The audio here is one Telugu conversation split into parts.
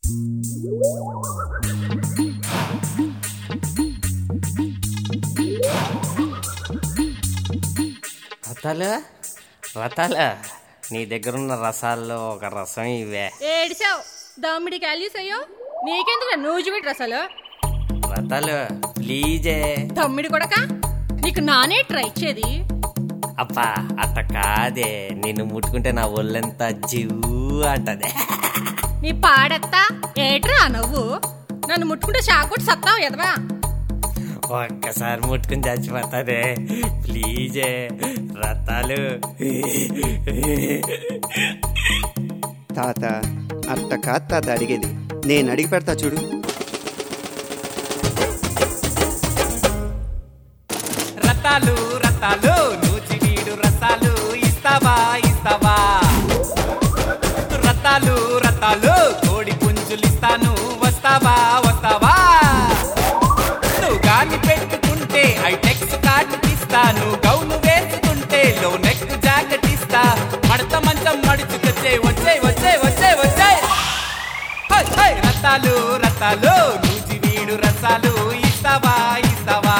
రతాలు రతాలు నీ దగ్గర ఉన్న రసాల్లో ఒక రసం ఇవే ఏడిసావు దమ్మిడికి అల్యూస్ అయ్యో నీకెందుకు నూజిబెట్టి అసలు రతాలు ప్లీజే తమ్మిడి కొడక నీకు నానే ట్రై ఇచ్చేది అబ్బా అట్ట కాదే నిన్ను ముట్టుకుంటే నా ఒళ్ళంతా జివ్వు అంటదే నీ పాడెత్తా ఏట్రా నువ్వు నన్ను ముట్టుకుంటే షాకొట్టి సత్తావు ఎదవా ఒక్కసారి ముట్టుకుని చచ్చిపోతాదే ప్లీజే రతాలు తాత అట్ట కాదు తాత అడిగేది నేను అడిగి పెడతా చూడు రతాలు రతాలు నూచి వీడు రసాలు ఇస్తావా ఇస్తావా రతాలు రతాలు కోడి పుంజులు ఇస్తాను వస్తావా వస్తావా నువ్వు గాని పెట్టుకుంటే ఐటెక్స్ కార్డు ఇస్తాను గౌను వేసుకుంటే లో నెక్ జాకెట్ ఇస్తా మడత మంచం మడుచుకొచ్చే వచ్చే వచ్చే వచ్చే వచ్చే హై, హై, రతాలు రతాలు నూచి వీడు రసాలు ఇస్తావా ఇస్తావా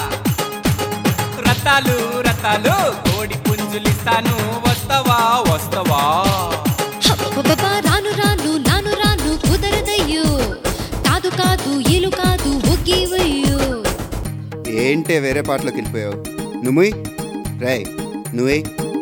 రతాలు రతాలు కోడి పుంజులు ఇస్తాను వస్తావా వస్తావా అబ్బబ్బబ్బా, రాను రాను నాను రాను కుదరదయ్యో కాదు కాదు ఇలు కాదు ఒగ్గివయ్యో ఏంటే వేరే పాటలోకి వెళ్ళిపోయావు నువ్వు రై నువ్వే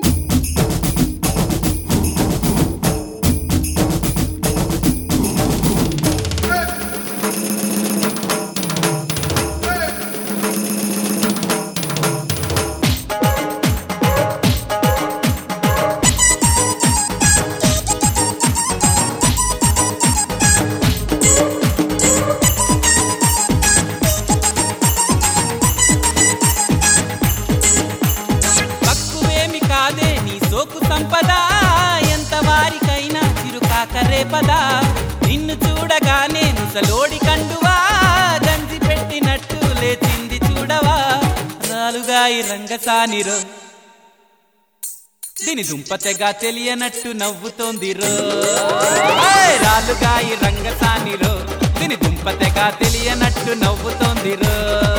తక్కువేమి కాదే నీ సోకు సంపద ఎంత వారికైనా చిరుకాక రేపదా నిన్ను చూడగానే ముసలోడి కండువా గంజి పెట్టినట్టు లేచింది చూడవా రాలుగాయి రంగసానిరో దీని దుంపతెగా తెలియనట్టు నవ్వుతోందిరో ఆయ్, రాలుగాయి రంగసానిరో దీని దుంపతెగా తెలియనట్టు నవ్వుతోందిరో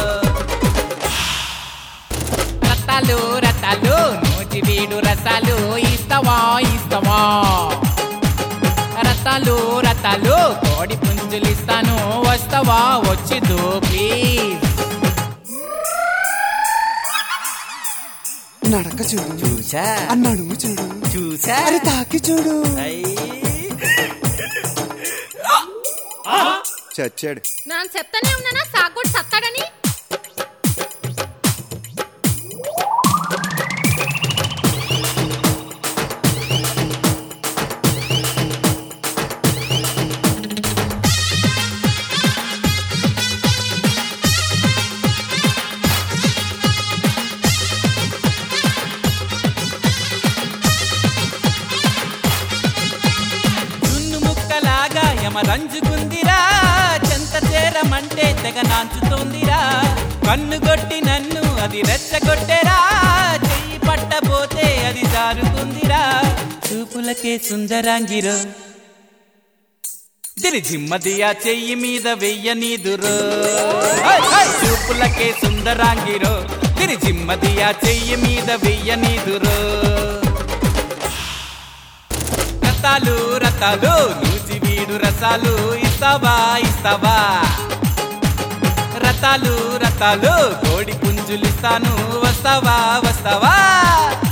రతాలు రతాలు నూటి వీడు రసాలు ఇస్తావా ఇస్తావా రతాలు రతాలు కోడి పుంజులు ఇస్తాను వస్తావా వచ్చిదు ప్లీజ్ నడక చూడు చూసా అన్నాడు చూడు చూసా అరే తాకి చూడు అయ్యి. చచ్చాడు నేను చెప్తానే ఉన్నానా షాకొట్టి సత్తాడని జున్ను ముక్కలాగా యమ రంజుకుందిరా చెంత చేరమంటే తెగ నాంచుతోందిరా కన్ను కొట్టి నన్ను అది రెచ్చగొట్టెరా చెయ్యి పట్టబోతే అది జారుకుందిరా చూపులకే సుందరాంగిరో దిరి జిమ్మదియా చెయ్యి మీద వెయ్యనీదురో హై, హై, చూపులకే సుందరాంగిరో దిరి జిమ్మదియా చెయ్యి మీద వెయ్యనీదురో రతాలు రతాలు నూచి వీడు రసాలు ఇస్తావా ఇస్తావా రతాలు రతాలు కోడి పుంజులు ఇస్తాను వస్తావా వస్తావా